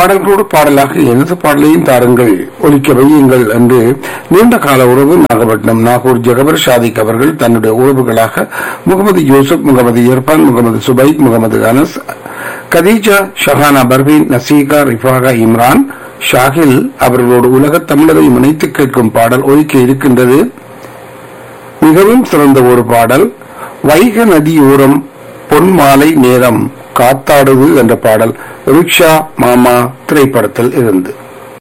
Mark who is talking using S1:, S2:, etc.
S1: பாடல்களோடு பாடலாக எனது பாடலையும் தாருங்கள் ஒலிக்க வையுங்கள் என்று நீண்ட கால உறவு நாகப்பட்டினம் நாகூர் ஜகபர் ஷாதிக் அவர்கள் தன்னுடைய உறவுகளாக முகமது யூசுப் முகமது இர்பான் முகமது சுபைக் முகமது அனஸ் கதீஜா ஷஹானா பர்வீன் நசீகா ரிஃபாகா இம்ரான் ஷாகில் அவர்களோடு உலகத் தமிழரை இணைத்து கேட்கும் பாடல் ஒலிக்க இருக்கின்றது மிகவும் சிறந்த ஒரு பாடல் வைக நதியோரம் பொன் மாலை நேரம் காத்தாடுது என்ற பாடல் ரிக்ஷா மாமா திரைப்படத்தில் இருந்து